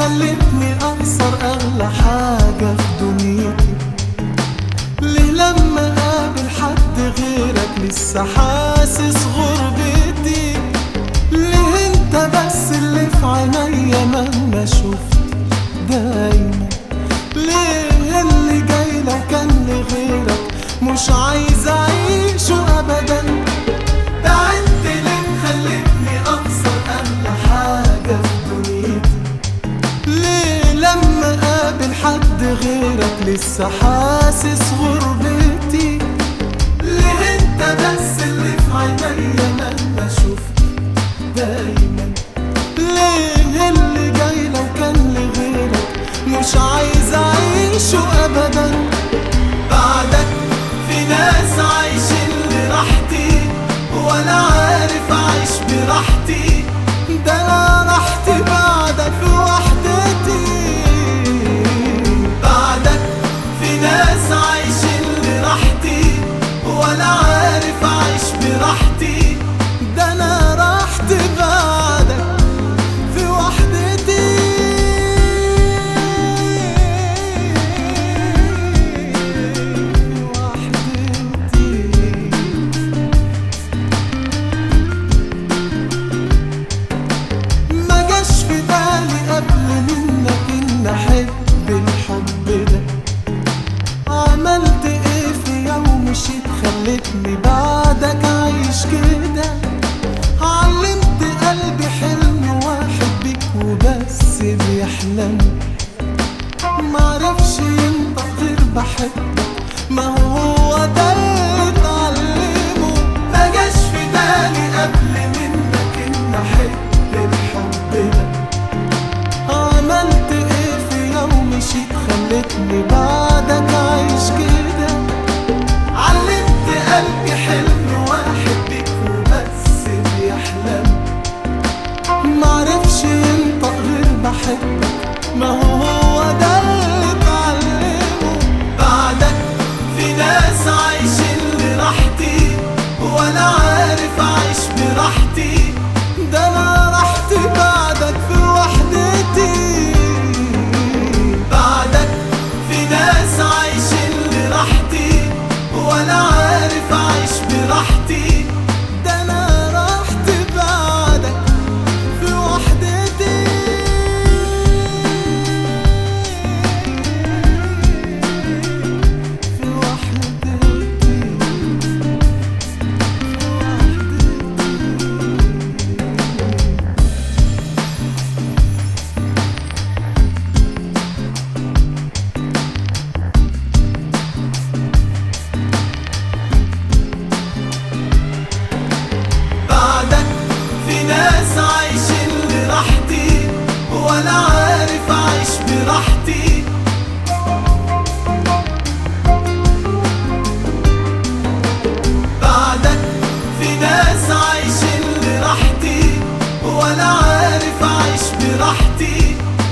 خلتني أخسر أغلى حاجة في دنيتي ليه لما قابل حد غيرك لسه حاسس غربتي ليه انت بس اللي في عينيا مهما شفت دايما ليه اللي جاي لو كان لغيرك مش عايز اعيشه ابدا بعدت ليه خلتني اخسر اغلى حاجه في دنيتي ليه لما قابل حد غيرك لسه حاسس غربتي ليه انت بس اللي في عينيا مهما شفت دايما ليه اللي جاي لو كان لغيرك مش عايز اعيشه ابدا بعدك في ناس عايشين لراحتي ولا عارف اعيش براحتي ده انا راحتي بعدك في وحدتي بعدك في ناس عايشين لراحتي ولا عارف اعيش براحتي ده انا راحتي بعدك في وحدتي في وحدتي ما جاش في بالي قبل منك ان احب الحب ده عملت ايه في يوم مشيت خلتني بعدك عايش كده علمت قلبي حلم واحد بيك وبس بيحلم معرفش ينطق غير بحبك ما هو ده اللي اتعلمه ما جاش في بالي قبل منك ان احب الحب ده عملت ايه في يوم مشيت خلتني بعدك عايش كده علمت قلبي حلم واحد بيك وبس بيحلم معرفش ينطق غير بحبك ما هو ده اللي اتعلمه بعدك في ناس عايشين لراحتي ولا عارف اعيش براحتي ده انا راحتي بعدك في وحدتي بعدك في ناس عايشين لراحتي ولا عارف اعيش براحتي ده انا راحتي بعدك في وحدتي في وحدتي بعدك في ناس عايشين لراحتي ولا عارف اعيش براحتي بعدك في ناس عايشين لراحتي ولا عارف اعيش براحتي